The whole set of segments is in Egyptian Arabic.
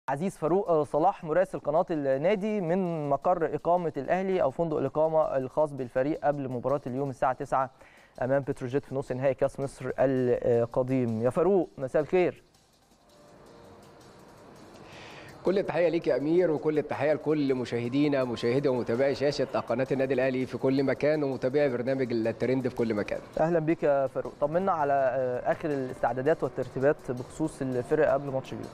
عزيز فاروق صلاح مراسل قناه النادي من مقر اقامه الاهلي او فندق الاقامه الخاص بالفريق قبل مباراه اليوم الساعه 9 امام بتروجيت في نصف نهائي كاس مصر القديم يا فاروق مساء الخير كل التحيه ليك يا امير وكل التحيه لكل مشاهدينا مشاهدي ومتابعي شاشه قناه النادي الاهلي في كل مكان ومتابعي برنامج الترند في كل مكان اهلا بيك يا فاروق طمنا على اخر الاستعدادات والترتيبات بخصوص الفرق قبل ماتش اليوم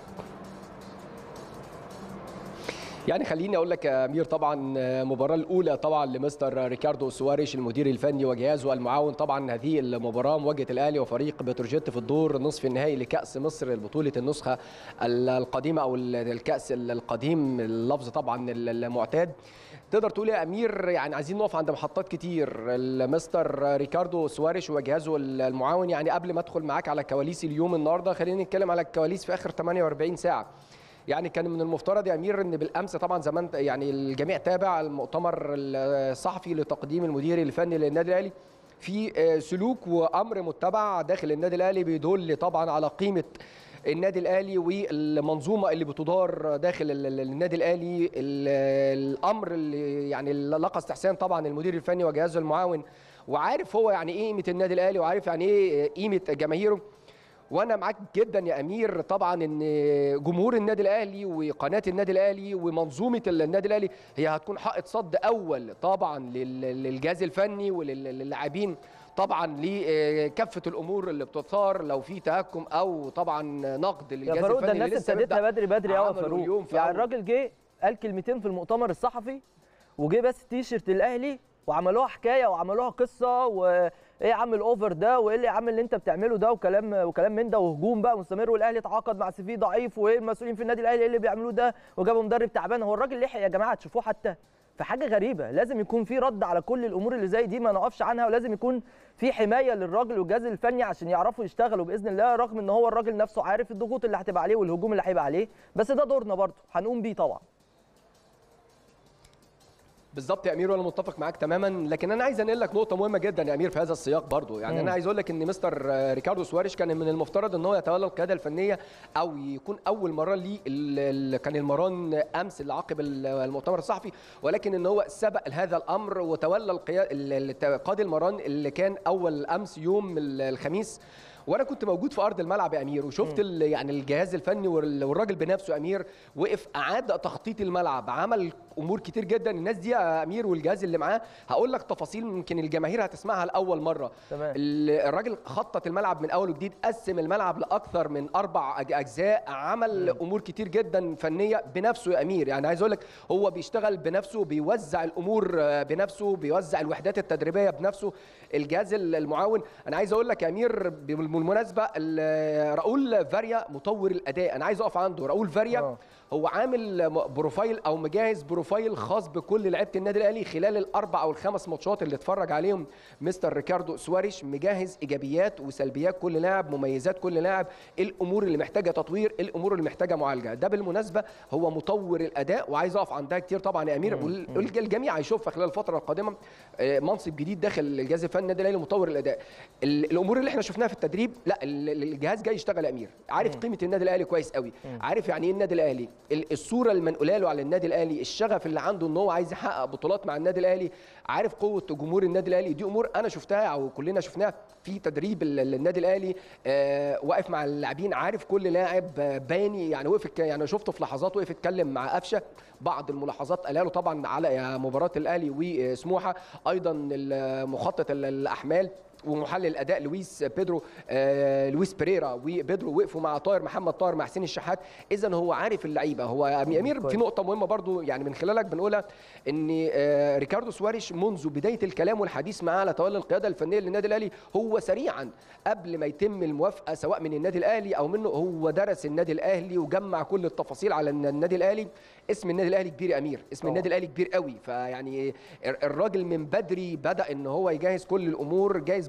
يعني خليني اقول لك يا امير طبعا المباراه الاولى طبعا لمستر ريكاردو سواريش المدير الفني وجهازه المعاون طبعا هذه المباراه مواجهه الاهلي وفريق بتروجيت في الدور نصف النهائي لكاس مصر البطوله النسخه القديمه او الكاس القديم اللفظ طبعا المعتاد تقدر تقول يا امير يعني عايزين نقف عند محطات كتير المستر ريكاردو سواريش وجهازه المعاون يعني قبل ما ادخل معاك على كواليس اليوم النهارده خلينا نتكلم على الكواليس في اخر 48 ساعه يعني كان من المفترض يا امير ان بالامس طبعا زمان يعني الجميع تابع المؤتمر الصحفي لتقديم المدير الفني للنادي الاهلي في سلوك وامر متبع داخل النادي الاهلي بيدل طبعا على قيمه النادي الاهلي والمنظومه اللي بتدار داخل النادي الاهلي الامر اللي يعني لقى استحسان طبعا المدير الفني وجهازه المعاون وعارف هو يعني ايه قيمه النادي الاهلي وعارف يعني ايه قيمه جماهيره وانا معاك جدا يا امير طبعا ان جمهور النادي الاهلي وقناه النادي الاهلي ومنظومه النادي الاهلي هي هتكون حائط صد اول طبعا للجهاز الفني وللاعبين طبعا لكافه الامور اللي بتثار لو في تهكم او طبعا نقد للجهاز الفني ده الناس ابتدتها بدري بدري قوي يا فاروق يعني الراجل جه قال كلمتين في المؤتمر الصحفي وجه بس تيشرت الاهلي وعملوها حكايه وعملوها قصه وايه يا عم الاوفر ده وايه اللي يا عم اللي انت بتعمله ده وكلام وكلام من ده وهجوم بقى مستمر والاهلي تعاقد مع سي ضعيف وايه المسؤولين في النادي الاهلي ايه اللي بيعملوه ده وجابوا مدرب تعبان هو الراجل لحق يا جماعه تشوفوه حتى فحاجه غريبه لازم يكون في رد على كل الامور اللي زي دي ما نقفش عنها ولازم يكون في حمايه للراجل والجهاز الفني عشان يعرفوا يشتغلوا باذن الله رغم ان هو الراجل نفسه عارف الضغوط اللي هتبقى عليه والهجوم اللي هيبقى عليه بس ده دورنا برضه هنقوم بيه طبعا بالظبط يا امير وانا متفق معاك تماما لكن انا عايز انقل لك نقطه مهمه جدا يا امير في هذا السياق برضو يعني م. انا عايز اقول لك ان مستر ريكاردو سواريش كان من المفترض ان هو يتولى القياده الفنيه او يكون اول مره ليه كان المران امس اللي عقب المؤتمر الصحفي ولكن ان هو سبق هذا الامر وتولى القياده قاضي المران اللي كان اول امس يوم الخميس وانا كنت موجود في ارض الملعب يا امير وشفت يعني الجهاز الفني والراجل بنفسه يا امير وقف اعاد تخطيط الملعب عمل امور كتير جدا الناس دي يا امير والجهاز اللي معاه هقول لك تفاصيل ممكن الجماهير هتسمعها لاول مره تمام. الراجل خطط الملعب من اول وجديد قسم الملعب لاكثر من اربع اجزاء عمل م. امور كتير جدا فنيه بنفسه يا امير يعني عايز اقول لك هو بيشتغل بنفسه بيوزع الامور بنفسه بيوزع الوحدات التدريبيه بنفسه الجهاز المعاون انا عايز اقول لك يا امير بالمناسبه راؤول فاريا مطور الاداء انا عايز اقف عنده راؤول فاريا أوه. هو عامل بروفايل او مجهز بروفايل خاص بكل لعيبه النادي الاهلي خلال الاربع او الخمس ماتشات اللي اتفرج عليهم مستر ريكاردو سواريش مجهز ايجابيات وسلبيات كل لاعب مميزات كل لاعب الامور اللي محتاجه تطوير الامور اللي محتاجه معالجه ده بالمناسبه هو مطور الاداء وعايز اقف عندها كتير طبعا يا امير والجميع هيشوف خلال الفتره القادمه منصب جديد داخل الجهاز الفني النادي الاهلي مطور الاداء الامور اللي احنا شفناها في التدريب لا الجهاز جاي يشتغل يا امير عارف قيمه النادي الاهلي كويس قوي عارف يعني ايه النادي الاهلي الصوره المنقوله له على النادي الاهلي الشغف اللي عنده ان هو عايز يحقق بطولات مع النادي الاهلي عارف قوه جمهور النادي الاهلي دي امور انا شفتها او كلنا شفناها في تدريب النادي الاهلي آه واقف مع اللاعبين عارف كل لاعب باني يعني وقف يعني شفته في لحظات وقف اتكلم مع قفشه بعض الملاحظات قالها له طبعا على مباراه الاهلي وسموحه ايضا مخطط الاحمال ومحلل الاداء لويس بيدرو آه لويس بيريرا وبيدرو وقفوا مع طاهر محمد طاهر مع حسين الشحات اذا هو عارف اللعيبه هو امير في نقطه مهمه برضو يعني من خلالك بنقولها ان آه ريكاردو سواريش منذ بدايه الكلام والحديث معاه على تولي القياده الفنيه للنادي الاهلي هو سريعا قبل ما يتم الموافقه سواء من النادي الاهلي او منه هو درس النادي الاهلي وجمع كل التفاصيل على النادي الاهلي اسم النادي الاهلي كبير يا امير اسم النادي الاهلي كبير قوي فيعني الراجل من بدري بدا ان هو يجهز كل الامور جاهز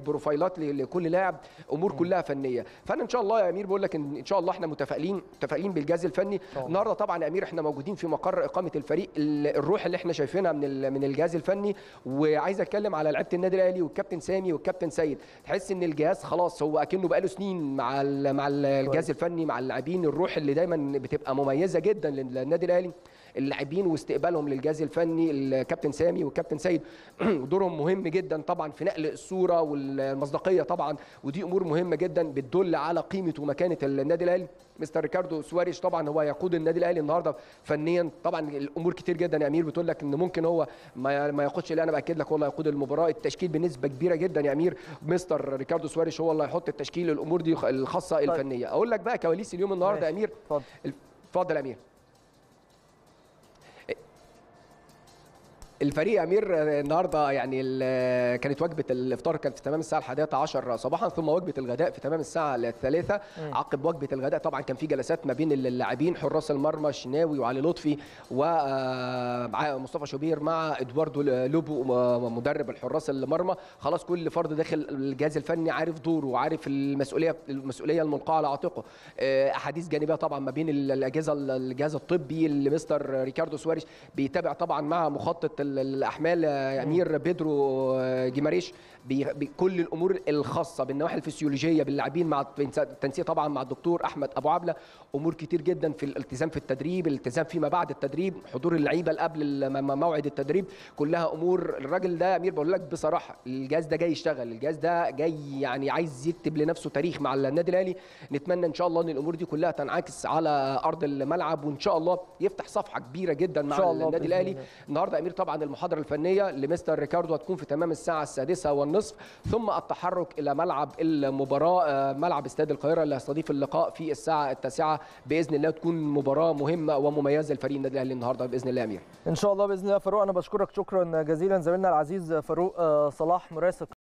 بروفايلات ل- لكل لاعب امور كلها فنيه فانا ان شاء الله يا امير بقول لك ان ان شاء الله احنا متفائلين متفائلين بالجهاز الفني طبعاً. النهارده طبعا يا امير احنا موجودين في مقر اقامه الفريق ال- الروح اللي احنا شايفينها من ال- من الجهاز الفني وعايز اتكلم على لعيبه النادي الاهلي والكابتن سامي والكابتن سيد تحس ان الجهاز خلاص هو اكنه بقاله سنين مع ال- مع ال- الجهاز الفني مع اللاعبين الروح اللي دايما بتبقى مميزه جدا للنادي الاهلي اللاعبين واستقبالهم للجهاز الفني الكابتن سامي والكابتن سيد دورهم مهم جدا طبعا في نقل الصوره والمصداقيه طبعا ودي امور مهمه جدا بتدل على قيمه ومكانه النادي الاهلي مستر ريكاردو سواريش طبعا هو يقود النادي الاهلي النهارده فنيا طبعا الامور كتير جدا يا امير بتقول لك ان ممكن هو ما ما ياخدش لا انا باكد لك هو اللي هيقود المباراه التشكيل بنسبه كبيره جدا يا امير مستر ريكاردو سواريش هو اللي هيحط التشكيل الامور دي الخاصه الفنيه اقول لك بقى كواليس اليوم النهارده يا ماشي. امير اتفضل اتفضل يا امير الفريق يا امير النهارده يعني ال- كانت وجبه الافطار كانت في تمام الساعه الحادية عشر صباحا ثم وجبه الغداء في تمام الساعه الثالثة عقب وجبه الغداء طبعا كان في جلسات ما بين اللاعبين حراس المرمى الشناوي وعلي لطفي ومصطفى شوبير مع ادواردو لوبو م- مدرب الحراس المرمى خلاص كل فرد داخل الجهاز الفني عارف دوره وعارف المسؤوليه المسؤوليه الملقاه على عاتقه آه، احاديث جانبيه طبعا ما بين ال- الاجهزه الجهاز الطبي اللي مستر ريكاردو سواريش بيتابع طبعا مع مخطط ال- الاحمال آه، يا امير بيدرو آه، جيماريش بي- بكل الامور الخاصه بالنواحي الفسيولوجيه باللاعبين مع التنسيق طبعا مع الدكتور احمد ابو عبله امور كتير جدا في الالتزام في التدريب الالتزام فيما بعد التدريب حضور اللعيبه قبل ال- م- م- موعد التدريب كلها امور الراجل ده يا امير بقول لك بصراحه الجهاز ده جاي يشتغل الجهاز ده جاي يعني عايز يكتب لنفسه تاريخ مع النادي الاهلي نتمنى ان شاء الله ان الامور دي كلها تنعكس على ارض الملعب وان شاء الله يفتح صفحه كبيره جدا مع شاء الله النادي بإذن الاهلي الله. النهارده يا امير طبعا المحاضره الفنيه لمستر ريكاردو هتكون في تمام الساعه السادسة والنصف ثم التحرك الى ملعب المباراه آه، ملعب استاد القاهره اللي هيستضيف اللقاء في الساعه التاسعة باذن الله تكون مباراه مهمه ومميزه لفريق النادي الاهلي النهارده باذن الله يا امير ان شاء الله باذن الله يا فاروق انا بشكرك شكرا جزيلا زميلنا العزيز فاروق آه، صلاح مراسل